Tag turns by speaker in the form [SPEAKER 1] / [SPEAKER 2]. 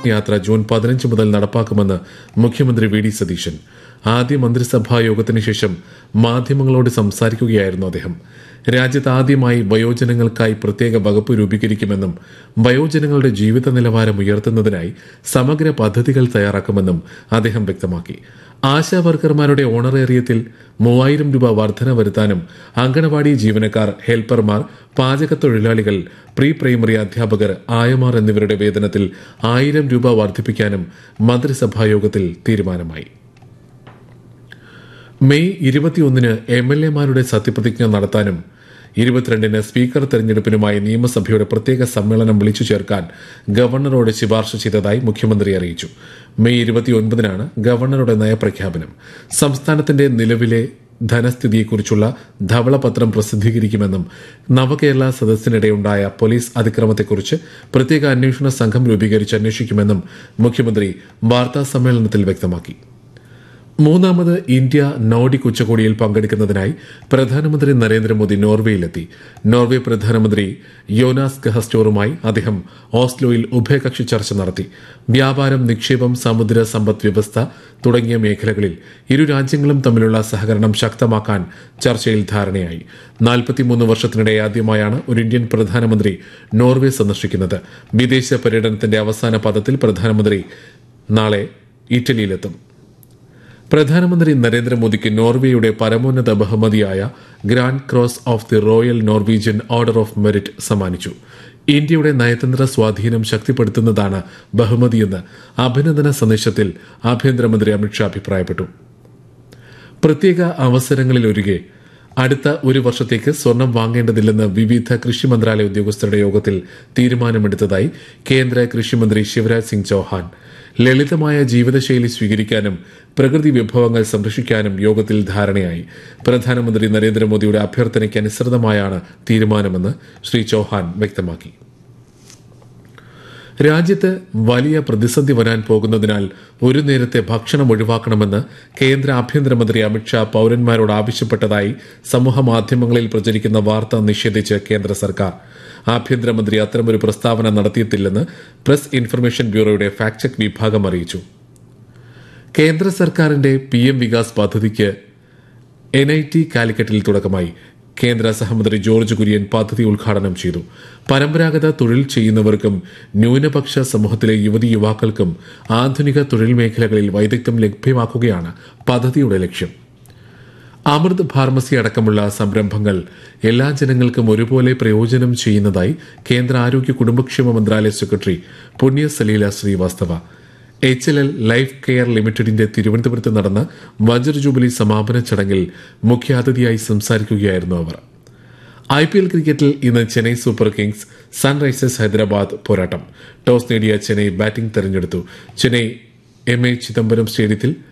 [SPEAKER 1] സമ്പർക്ക് യാത്ര ജൂൺ പതിനഞ്ച് മുതൽ നടപ്പാക്കുമെന്ന് മുഖ്യമന്ത്രി വി ഡി സതീശൻ ആദ്യ മന്ത്രിസഭാ യോഗത്തിന് ശേഷം മാധ്യമങ്ങളോട് സംസാരിക്കുകയായിരുന്നു അദ്ദേഹം രാജ്യത്ത് ആദ്യമായി വയോജനങ്ങൾക്കായി പ്രത്യേക വകുപ്പ് രൂപീകരിക്കുമെന്നും വയോജനങ്ങളുടെ ജീവിത നിലവാരം ഉയർത്തുന്നതിനായി സമഗ്ര പദ്ധതികൾ തയ്യാറാക്കുമെന്നും അദ്ദേഹം വ്യക്തമാക്കി ആശാ വർക്കർമാരുടെ ഓണറേറിയത്തിൽ മൂവായിരം രൂപ വർധന വരുത്താനും അങ്കണവാടി ജീവനക്കാർ ഹെൽപ്പർമാർ പാചക തൊഴിലാളികൾ പ്രീ പ്രൈമറി അധ്യാപകർ ആയമാർ എന്നിവരുടെ വേതനത്തിൽ ആയിരം രൂപ വർദ്ധിപ്പിക്കാനും മന്ത്രിസഭായോഗത്തിൽ തീരുമാനമായി മെയ് ഇരുപത്തിയൊന്നിന് എം എൽ എമാരുടെ സത്യപ്രതിജ്ഞ നടത്താനും ഇരുപത്തിരണ്ടിന് സ്പീക്കർ തെരഞ്ഞെടുപ്പിനുമായി നിയമസഭയുടെ പ്രത്യേക സമ്മേളനം വിളിച്ചു ചേർക്കാൻ ഗവർണറോട് ശുപാർശ ചെയ്തതായി മുഖ്യമന്ത്രി അറിയിച്ചു മെയ് ഇരുപത്തിയൊൻപതിനാണ് ഗവർണറുടെ നയപ്രഖ്യാപനം സംസ്ഥാനത്തിന്റെ നിലവിലെ ധനസ്ഥിതിയെക്കുറിച്ചുള്ള ധവളപത്രം പ്രസിദ്ധീകരിക്കുമെന്നും നവകേരള സദസ്സിനിടെയുണ്ടായ പോലീസ് അതിക്രമത്തെക്കുറിച്ച് പ്രത്യേക അന്വേഷണ സംഘം രൂപീകരിച്ച് അന്വേഷിക്കുമെന്നും മുഖ്യമന്ത്രി വാർത്താ സമ്മേളനത്തിൽ വ്യക്തമാക്കി മൂന്നാമത് ഇന്ത്യ നോർഡിക് ഉച്ചകോടിയിൽ പങ്കെടുക്കുന്നതിനായി പ്രധാനമന്ത്രി നരേന്ദ്രമോദി നോർവേയിലെത്തി നോർവേ പ്രധാനമന്ത്രി യോനാസ് ഗഹസ്റ്റോറുമായി അദ്ദേഹം ഓസ്ലോയിൽ ഉഭയകക്ഷി ചർച്ച നടത്തി വ്യാപാരം നിക്ഷേപം സമുദ്ര സമ്പദ് വ്യവസ്ഥ തുടങ്ങിയ മേഖലകളിൽ ഇരു രാജ്യങ്ങളും തമ്മിലുള്ള സഹകരണം ശക്തമാക്കാൻ ചർച്ചയിൽ ധാരണയായി നാൽപ്പത്തിമൂന്ന് വർഷത്തിനിടെ ആദ്യമായാണ് ഒരു ഇന്ത്യൻ പ്രധാനമന്ത്രി നോർവേ സന്ദർശിക്കുന്നത് വിദേശ പര്യടനത്തിന്റെ അവസാന പദത്തിൽ പ്രധാനമന്ത്രി നാളെ ഇറ്റലിയിലെത്തും പ്രധാനമന്ത്രി നരേന്ദ്രമോദിക്ക് നോർവേയുടെ പരമോന്നത ബഹുമതിയായ grand cross of the royal Norwegian order of merit സമ്മാനിച്ചു ഇന്ത്യയുടെ നയതന്ത്ര സ്വാധീനം ശക്തിപ്പെടുത്തുന്നതാണ് ബഹുമതിയെന്ന് അഭിനന്ദന സന്ദേശത്തിൽ ആഭ്യന്തരമന്ത്രി അമിത്ഷാ അഭിപ്രായപ്പെട്ടു പ്രത്യേക അവസരങ്ങളിലൊഴികെ അടുത്ത ഒരു വർഷത്തേക്ക് സ്വർണം വാങ്ങേണ്ടതില്ലെന്ന് വിവിധ കൃഷി മന്ത്രാലയ ഉദ്യോഗസ്ഥരുടെ യോഗത്തിൽ തീരുമാനമെടുത്തതായി കേന്ദ്ര കൃഷിമന്ത്രി ശിവരാജ് സിംഗ് ചൌഹാൻ ലളിതമായ ജീവിതശൈലി സ്വീകരിക്കാനും പ്രകൃതി വിഭവങ്ങൾ സംരക്ഷിക്കാനും യോഗത്തിൽ ധാരണയായി പ്രധാനമന്ത്രി നരേന്ദ്രമോദിയുടെ അഭ്യർത്ഥനയ്ക്ക് അനുസൃതമായാണ് തീരുമാനമെന്ന് ശ്രീ ചൌഹാൻ വ്യക്തമാക്കി രാജ്യത്ത് വലിയ പ്രതിസന്ധി വരാൻ പോകുന്നതിനാൽ ഒരു നേരത്തെ ഭക്ഷണം ഒഴിവാക്കണമെന്ന് കേന്ദ്ര ആഭ്യന്തരമന്ത്രി അമിത്ഷാ പൌരന്മാരോട് ആവശ്യപ്പെട്ടതായി സമൂഹമാധ്യമങ്ങളിൽ പ്രചരിക്കുന്ന വാർത്ത നിഷേധിച്ച് കേന്ദ്ര സർക്കാർ ആഭ്യന്തരമന്ത്രി അത്തരമൊരു പ്രസ്താവന നടത്തിയിട്ടില്ലെന്ന് പ്രസ് ഇൻഫർമേഷൻ ബ്യൂറോയുടെ ഫാക്ട് ചെക്ക് വിഭാഗം അറിയിച്ചു കേന്ദ്ര സർക്കാരിന്റെ പി എം വികാസ് പദ്ധതിക്ക് എൻ ഐ ടി കാലിക്കറ്റിൽ തുടക്കമായി കേന്ദ്ര സഹമന്ത്രി ജോർജ് കുര്യൻ പദ്ധതി ഉദ്ഘാടനം ചെയ്തു പരമ്പരാഗത തൊഴിൽ ചെയ്യുന്നവർക്കും ന്യൂനപക്ഷ സമൂഹത്തിലെ യുവതി യുവാക്കൾക്കും ആധുനിക തൊഴിൽ മേഖലകളിൽ വൈദഗ്ധ്യം ലഭ്യമാക്കുകയാണ് പദ്ധതിയുടെ ലക്ഷ്യം അമൃത് ഫാർമസി അടക്കമുള്ള സംരംഭങ്ങൾ എല്ലാ ജനങ്ങൾക്കും ഒരുപോലെ പ്രയോജനം ചെയ്യുന്നതായി കേന്ദ്ര ആരോഗ്യ കുടുംബക്ഷേമ മന്ത്രാലയ secretary Punya Salila Srivastava H L L life care ലിമിറ്റഡിന്റെ തിരുവനന്തപുരത്ത് നടന്ന വജ്ര ജൂബിലി സമാപന ചടങ്ങിൽ മുഖ്യാതിഥിയായി സംസാരിക്കുകയായിരുന്നു അവർ ഐ പി എൽ ക്രിക്കറ്റിൽ ഇന്ന് Chennai Super Kings Sunrisers Hyderabad പോരാട്ടം ടോസ് നേടിയ ചെന്നൈ ബാറ്റിംഗ് തെരഞ്ഞെടുത്തു ചെന്നൈ എം എ ചിദംബരം സ്റ്റേഡിയത്തിൽ